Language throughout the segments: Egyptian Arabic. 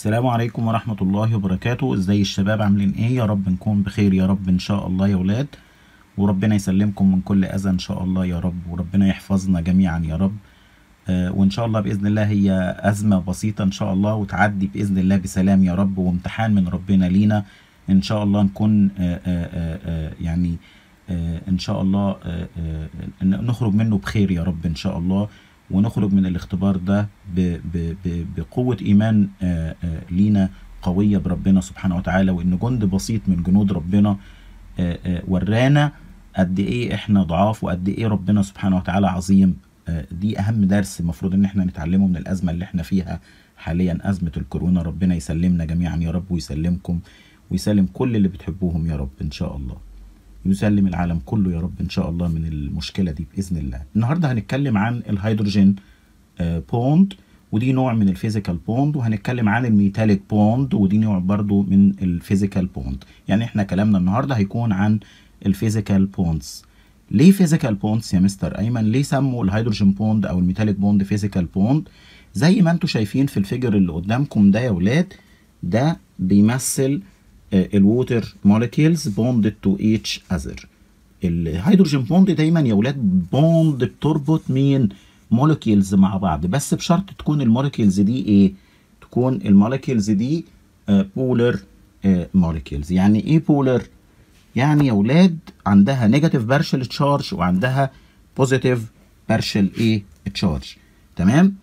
السلام عليكم ورحمة الله وبركاته ازاي الشباب عاملين ايه يا رب نكون بخير يا رب ان شاء الله يا ولاد وربنا يسلمكم من كل اذى ان شاء الله يا رب وربنا يحفظنا جميعا يا رب آه وان شاء الله باذن الله هي ازمة بسيطة ان شاء الله وتعدي باذن الله بسلام يا رب وامتحان من ربنا لينا ان شاء الله نكون آه آه آه آه يعني آه ان شاء الله آه آه نخرج منه بخير يا رب ان شاء الله ونخرج من الاختبار ده ب- ب- ب- بقوة إيمان آه، آه، لينا قوية بربنا سبحانه وتعالى وإن جند بسيط من جنود ربنا آه، آه، ورانا قد إيه إحنا ضعاف وقد إيه ربنا سبحانه وتعالى عظيم آه، دي أهم درس المفروض إن إحنا نتعلمه من الأزمة اللي إحنا فيها حاليا أزمة الكورونا ربنا يسلمنا جميعا يا رب ويسلمكم ويسلم كل اللي بتحبوهم يا رب إن شاء الله يسلم العالم كله يا رب ان شاء الله من المشكله دي باذن الله النهارده هنتكلم عن الهيدروجين آه، بوند ودي نوع من الفيزيكال بوند وهنتكلم عن الميتاليك بوند ودي نوع برضو من الفيزيكال بوند يعني احنا كلامنا النهارده هيكون عن الفيزيكال بوندز ليه فيزيكال بوندز يا مستر ايمن ليه سموا الهيدروجين بوند او الميتاليك بوند فيزيكال بوند زي ما انتم شايفين في الفيجر اللي قدامكم ده يا ولاد ده بيمثل الووتر موليكيولز بوندد تو ايتش اذر الهيدروجين بوند دايما يا ولاد بوند بتربط مين موليكيولز مع بعض بس بشرط تكون الموليكيولز دي ايه تكون الموليكيولز دي بولر موليكيولز يعني ايه بولر يعني يا ولاد عندها نيجاتيف بارشل تشارج وعندها بوزيتيف بارشل ايه تشارج تمام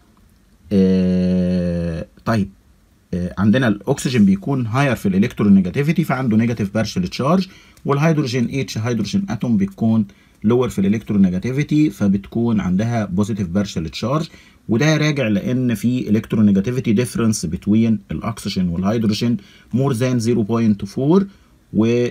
آه طيب آه، عندنا الاكسجين بيكون هاير في الالكترونيجاتيفيتي فعنده نيجاتيف بارشل تشارج والهيدروجين اتش هيدروجين اتوم بيكون لور في الالكترونيجاتيفيتي فبتكون عندها بوزيتيف بارشل تشارج وده راجع لان في الكترونيجاتيفيتي ديفرنس بين الاكسجين والهيدروجين مور ذان 0.4 و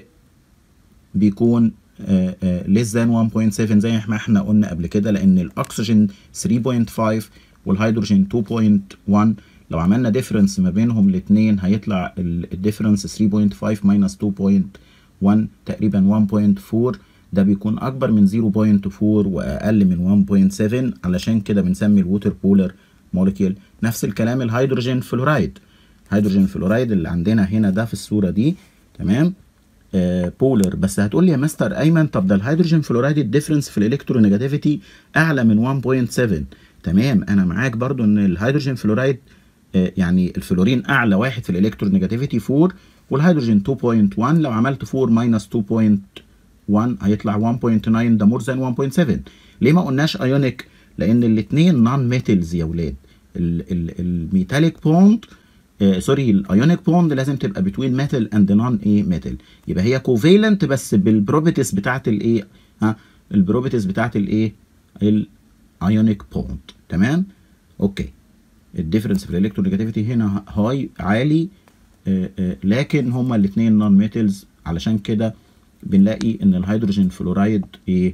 بيكون ليس ذان 1.7 زي ما احنا قلنا قبل كده لان الاكسجين 3.5 والهيدروجين 2.1 لو عملنا ديفرنس ما بينهم الاثنين هيطلع الديفرنس 3.5 ماينس 2.1 تقريبا 1.4 ده بيكون اكبر من 0.4 واقل من 1.7 علشان كده بنسمي الووتر بولر موليكيول نفس الكلام الهيدروجين فلورايد هيدروجين فلورايد اللي عندنا هنا ده في الصوره دي تمام آه بولر بس هتقول لي يا مستر ايمن طب ده الهيدروجين فلورايد الديفرنس في الالكترونيجاتيفيتي اعلى من 1.7 تمام انا معاك برضو ان الهيدروجين فلورايد آه يعني الفلورين اعلى واحد في الالكترونيجاتيفيتي 4 والهيدروجين 2.1 لو عملت 4 ماينس 2.1 هيطلع 1.9 ده مور ذان 1.7 ليه ما قلناش ايونيك لان الاثنين نون ميتالز يا ولاد الميتاليك بوند آه سوري الايونيك بوند لازم تبقى بتوين ميتال اند نون ايه ميتال يبقى هي كوفيلنت بس بالبروبرتيز بتاعت الايه ها البروبرتيز بتاعت الايه الايونيك بوند تمام اوكي الديفرنس في الالكترونيجاتيفيتي هنا هاي عالي آه آه لكن هما الاثنين نون ميتالز علشان كده بنلاقي ان الهيدروجين فلورايد ايه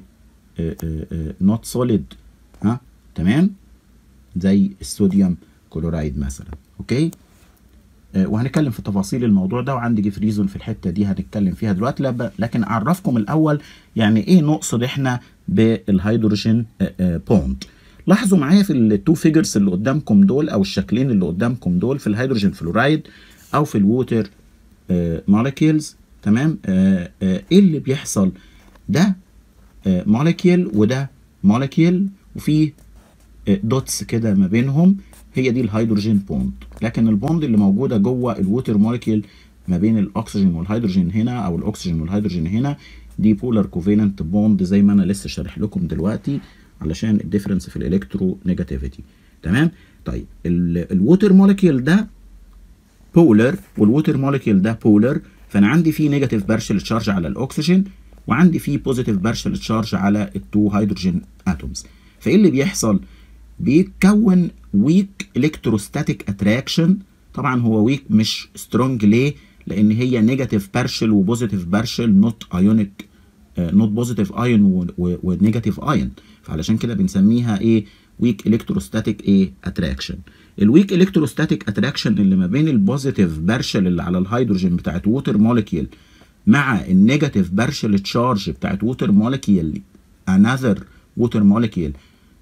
نوت سوليد ها تمام زي الصوديوم كلورايد مثلا اوكي آه وهنتكلم في تفاصيل الموضوع ده وعندي جيف ريزون في الحته دي هنتكلم فيها دلوقتي لب- لكن اعرفكم الاول يعني ايه نقصد احنا بالهيدروجين آه آه بوند لاحظوا معايا في التو فيجرز اللي قدامكم دول او الشكلين اللي قدامكم دول في الهيدروجين فلورايد او في الووتر موليكيولز تمام آه آه ايه اللي بيحصل ده موليكيول وده موليكيول وفي دوتس كده ما بينهم هي دي الهيدروجين بوند لكن البوند اللي موجوده جوه الووتر موليكيول ما بين الاكسجين والهيدروجين هنا او الاكسجين والهيدروجين هنا دي بولار كوفيلنت بوند زي ما انا لسه شارح لكم دلوقتي علشان الديفرنس في الالكترو نيجاتيفيتي تمام طيب الووتر موليكيول ده بولر والووتر موليكيول ده بولر فانا عندي فيه نيجاتيف بارشل تشارج على الاكسجين وعندي فيه بوزيتيف بارشل تشارج على التو هيدروجين اتومز فايه اللي بيحصل بيتكون ويك الكتروستاتيك اتراكشن طبعا هو ويك مش سترونج ليه لان هي نيجاتيف بارشل وبوزيتيف بارشل نوت ايونيك نوت بوزيتيف ايون ونيجاتيف ايون فعلشان كده بنسميها ايه ويك الكتروستاتيك ايه اتراكشن الويك الكتروستاتيك اتراكشن اللي ما بين البوزيتيف بارشل اللي على الهيدروجين بتاعت ووتر موليكيول مع النيجاتيف بارشل تشارج بتاعت ووتر موليكيول انذر ووتر موليكيول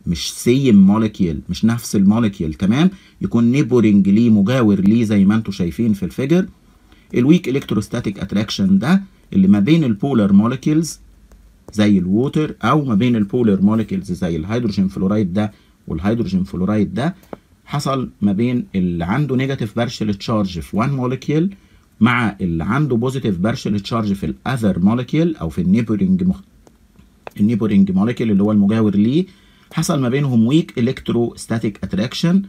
مش سيم مولكيول مش نفس المولكيول تمام يكون نيبورنج ليه مجاور ليه زي ما انتم شايفين في الفيجر الويك الكتروستاتيك اتراكشن ده اللي ما بين البولار مولكيولز زي الووتر او ما بين البولار مولكيولز زي الهيدروجين فلورايد ده والهيدروجين فلورايد ده حصل ما بين اللي عنده نيجاتيف بارشل تشارج في 1 مولكيول مع اللي عنده بوزيتيف بارشل تشارج في الاذر مولكيول او في النيبورنج مخ... النيبورنج مولكيول اللي هو المجاور ليه حصل ما بينهم ويك الكتروستاتيك اتراكشن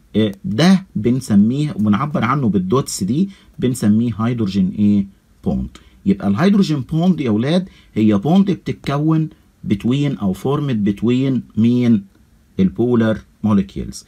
ده بنسميه وبنعبر عنه بالدوتس دي بنسميه هيدروجين ايه بوند يبقى الهيدروجين بوند يا اولاد هي بوند بتتكون بتوين او فورمت بتوين مين البولار molecules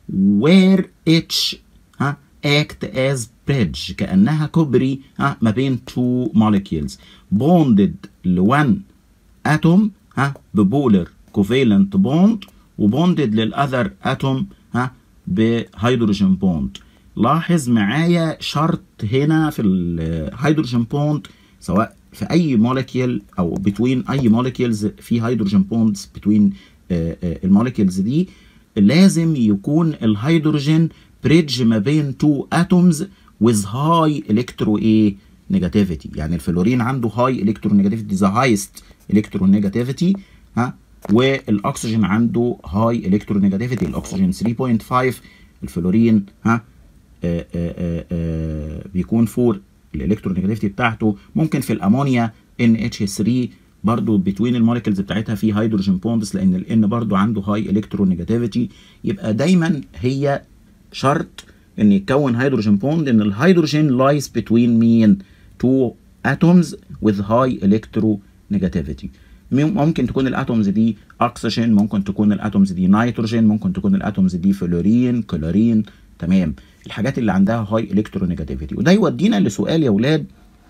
where each ها act as bridge كأنها كوبري ها ما بين two molecules bonded ل one atom ها ببولر covalent bond وبوندد للأذر atom ها بهيدروجين بوند لاحظ معايا شرط هنا في الهيدروجين بوند سواء في اي مولكيول او بتوين اي مولكيولز في هيدروجين بوندز بتوين المولكيولز دي لازم يكون الهيدروجين بريدج ما بين تو اتومز with high electro ايه نيجاتيفيتي يعني الفلورين عنده هاي الكترو نيجاتيفيتي ذا هايست الكترو نيجاتيفيتي ها والاكسجين عنده هاي الكترو نيجاتيفيتي الاكسجين 3.5 الفلورين ها آآ آآ آآ بيكون 4 الالكترو نيجاتيفيتي بتاعته ممكن في الامونيا NH3 برضو بتوين الموليكولز بتاعتها في هيدروجين بوندز لان الان برضو عنده هاي الكترو نيجاتيفيتي يبقى دايما هي شرط ان يتكون هيدروجين بوند ان الهيدروجين لايز بتوين مين تو اتومز with high electro negativity ممكن تكون الاتومز دي اكسجين ممكن تكون الاتومز دي نيتروجين ممكن تكون الاتومز دي فلورين كلورين تمام الحاجات اللي عندها هاي الكترو نيجاتيفيتي وده يودينا لسؤال يا اولاد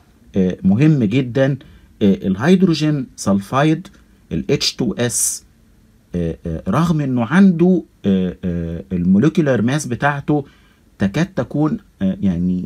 آه مهم جدا آه الهيدروجين سلفايد ال H2S آه رغم انه عنده الموليكولار ماس بتاعته تكاد تكون يعني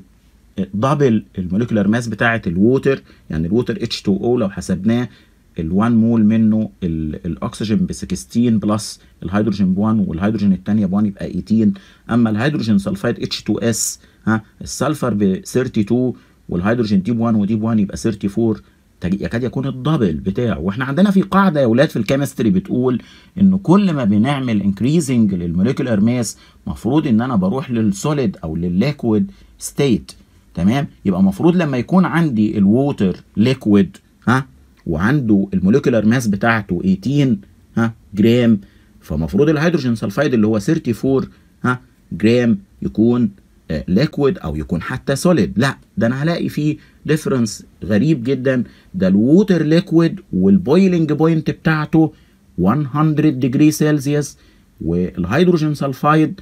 دبل الموليكولار ماس بتاعه الووتر يعني الووتر H2O لو حسبناه ال 1 مول منه الاكسجين ب 16 بلس الهيدروجين ب 1 والهيدروجين الثانيه ب 1 يبقى 18 اما الهيدروجين سلفايد H2S ها السلفر ب 32 والهيدروجين دي ب 1 ودي ب 1 يبقى 34 يكاد يكون الدبل بتاعه واحنا عندنا في قاعده يا اولاد في الكيمستري بتقول ان كل ما بنعمل انكريزنج للموليكولار ماس مفروض ان انا بروح للسوليد او للليكويد ستيت تمام يبقى المفروض لما يكون عندي الووتر ليكويد ها وعنده الموليكولار ماس بتاعته 18 ها جرام فمفروض الهيدروجين سلفايد اللي هو 34 ها جرام يكون ليكويد او يكون حتى سوليد لا ده انا هلاقي فيه ديفرنس غريب جدا ده الووتر ليكويد والبويلنج بوينت بتاعته 100 ديجري سيلسيوس والهيدروجين سلفايد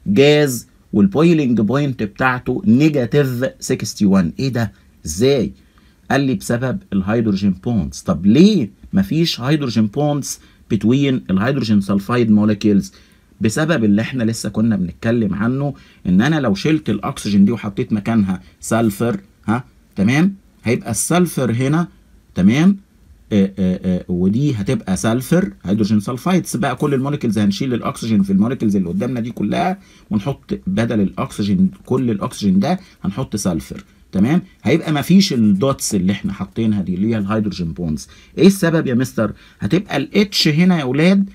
جاز والبويلنج بوينت بتاعته نيجاتيف 61 ايه ده ازاي قال لي بسبب الهيدروجين بوندز طب ليه مفيش هيدروجين بوندز بتوين الهيدروجين سلفايد موليكيولز بسبب اللي احنا لسه كنا بنتكلم عنه ان انا لو شلت الاكسجين دي وحطيت مكانها سلفر ها تمام هيبقى السلفر هنا تمام آآ آآ ودي هتبقى سلفر هيدروجين سلفايدز بقى كل الموليكيولز هنشيل الاكسجين في الموليكيولز اللي قدامنا دي كلها ونحط بدل الاكسجين كل الاكسجين ده هنحط سلفر تمام هيبقى ما فيش الدوتس اللي احنا حاطينها دي اللي هي الهيدروجين بونز ايه السبب يا مستر هتبقى الاتش هنا يا اولاد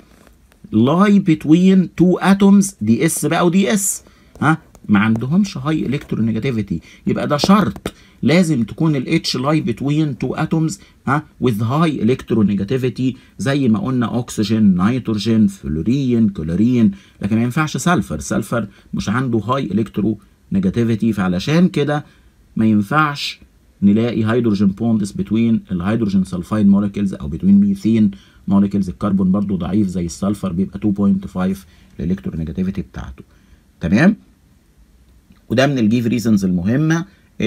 لاي بتوين تو اتومز دي اس بقى ودي اس ها ما عندهمش هاي الكترونيجاتيفيتي يبقى ده شرط لازم تكون الاتش لاي بتوين تو اتومز ها with هاي الكترونيجاتيفيتي زي ما قلنا اكسجين نيتروجين فلورين كلورين لكن ما ينفعش سلفر سلفر مش عنده هاي الكترو نيجاتيفيتي فعلشان كده ما ينفعش نلاقي هيدروجين بوندز بتوين الهيدروجين سلفايد موليكيولز او بتوين ميثين موليكيولز الكربون برضو ضعيف زي السلفر بيبقى 2.5 الالكترونيجاتيفيتي بتاعته تمام وده من الجيف ريزونز المهمه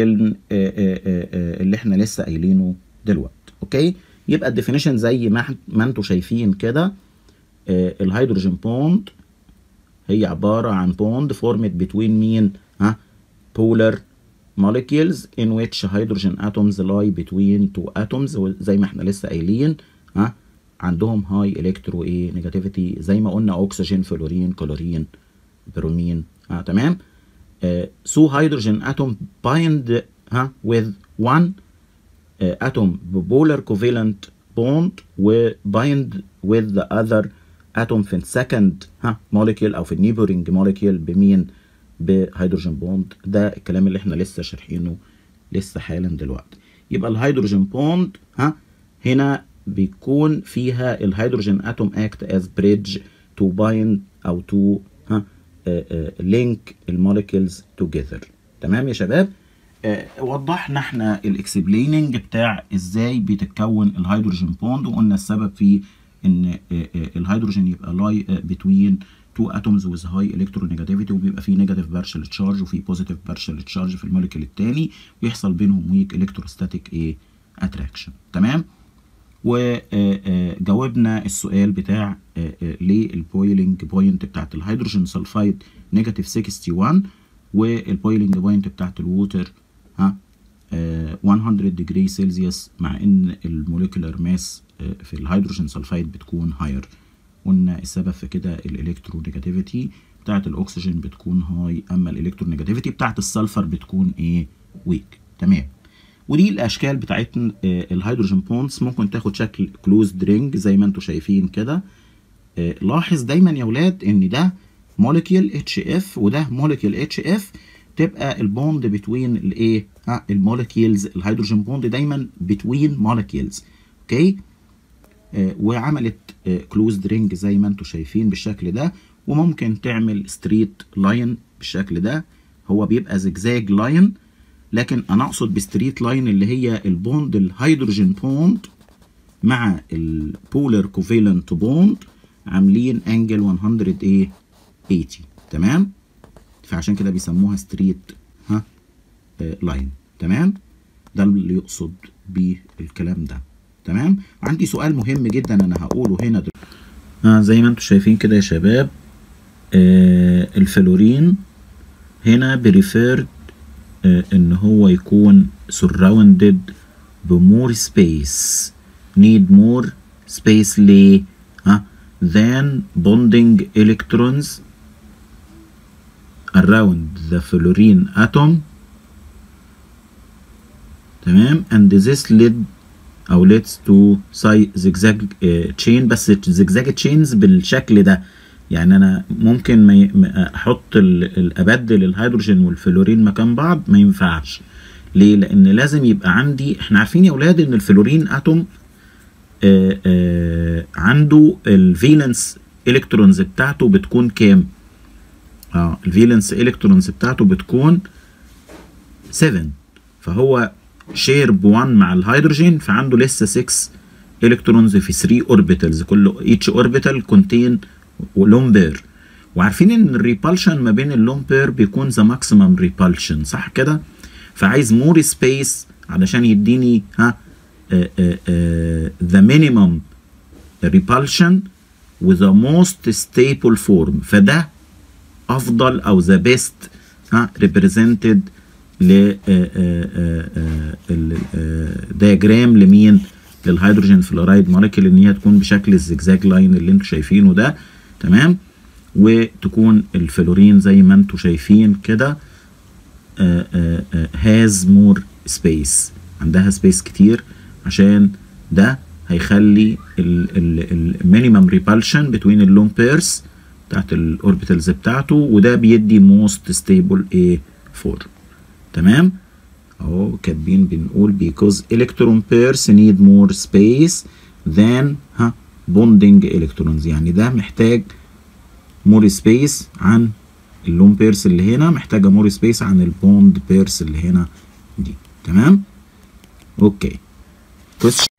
اللي احنا لسه قايلينه دلوقتي اوكي يبقى الديفينيشن زي ما ما انتم شايفين كده الهيدروجين بوند هي عباره عن بوند فورمت بتوين مين ها بولر molecules in which hydrogen atoms lie between two atoms زي ما احنا لسه قايلين ها عندهم هاي الكترو ايه نيجاتيفيتي زي ما قلنا اكسجين فلورين كلورين برومين اه تمام آه so hydrogen atom bind ها with one uh, atom polar covalent bond و bind with the other atom في السكند ها molecule او في النيبورنج molecule بمين بهيدروجين بوند ده الكلام اللي احنا لسه شارحينه لسه حالا دلوقتي يبقى الهيدروجين بوند ها هنا بيكون فيها الهيدروجين اتوم اكت از بريدج تو بايند او تو ها لينك الموليكيولز توجذر تمام يا شباب آه وضحنا احنا الاكسبليننج بتاع ازاي بتتكون الهيدروجين بوند وقلنا السبب في ان آه آه الهيدروجين يبقى لاي بتوين تو اتومز وذ هاي الكترونيجاتيفيتي وبيبقى في نيجاتيف بارشل تشارج وفي بوزيتيف بارشل تشارج في الموليكيول الثاني ويحصل بينهم ويك الكتروستاتيك ايه اتراكشن تمام وجاوبنا السؤال بتاع ليه البويلنج بوينت بتاعت الهيدروجين سلفايد نيجاتيف 61 والبويلنج بوينت بتاعت الووتر ها 100 ديجري سيلسيوس مع ان الموليكولار ماس في الهيدروجين سلفايد بتكون هاير قلنا السبب في كده الالكترونيجاتيفيتي بتاعت الاكسجين بتكون هاي اما الالكترونيجاتيفيتي بتاعت السلفر بتكون ايه ويك تمام ودي الاشكال بتاعتنا الهيدروجين بونز ممكن تاخد شكل كلوزد رينج زي ما انتم شايفين كده لاحظ دايما يا ولاد ان ده موليكيول اتش اف وده موليكيول اتش اف تبقى البوند بتوين الايه ها الموليكيولز الهيدروجين بوند دايما بتوين موليكيولز اوكي آه وعملت كلوزد رينج زي ما انتم شايفين بالشكل ده وممكن تعمل ستريت لاين بالشكل ده هو بيبقى زجزاج لاين لكن انا اقصد بستريت لاين اللي هي البوند الهيدروجين بوند مع البولر كوفالنت بوند عاملين انجل 100 ايه 80 تمام فعشان كده بيسموها ستريت ها آه لاين تمام ده اللي يقصد بالكلام ده تمام عندي سؤال مهم جدا انا هقوله هنا دلوقتي آه زي ما انتم شايفين كده يا شباب آه الفلورين هنا بريفيرد آه ان هو يكون surrounded بمور سبيس need more space ليه ها than bonding electrons around the fluorine atom تمام and this led او leads to zigzag chain بس zigzag chains بالشكل ده يعني انا ممكن ما احط ابدل الهيدروجين والفلورين مكان بعض ما ينفعش ليه لان لازم يبقى عندي احنا عارفين يا اولاد ان الفلورين اتوم آآ آآ عنده الفالنس الكترونز بتاعته بتكون كام اه الفالنس الكترونز بتاعته بتكون 7 فهو شير ب 1 مع الهيدروجين فعنده لسه 6 الكترونز في 3 اوربيتالز كل each orbital contain لون بير وعارفين ان الريبالشن ما بين اللون بير بيكون ذا ماكسيمم ريبالشن صح كده فعايز مور سبيس علشان يديني ها ذا مينيمم ريبالشن وذا موست ستيبل فورم فده افضل او ذا بيست ها ريبريزنتد ل دياجرام لمين للهيدروجين فلورايد مولكيول ان هي تكون بشكل الزجزاج لاين اللي انتوا شايفينه ده تمام وتكون الفلورين زي ما انتوا شايفين كده هاز مور سبيس عندها سبيس كتير عشان ده هيخلي المينيمم ريبالشن بتوين اللون بيرس بتاعت الاوربيتالز بتاعته وده بيدي موست ستيبل ايه فور تمام اهو كاتبين بنقول because electron pairs need more space than ها bonding electrons يعني ده محتاج more space عن اللون بيرس اللي هنا محتاجه more space عن البوند بيرس اللي هنا دي تمام اوكي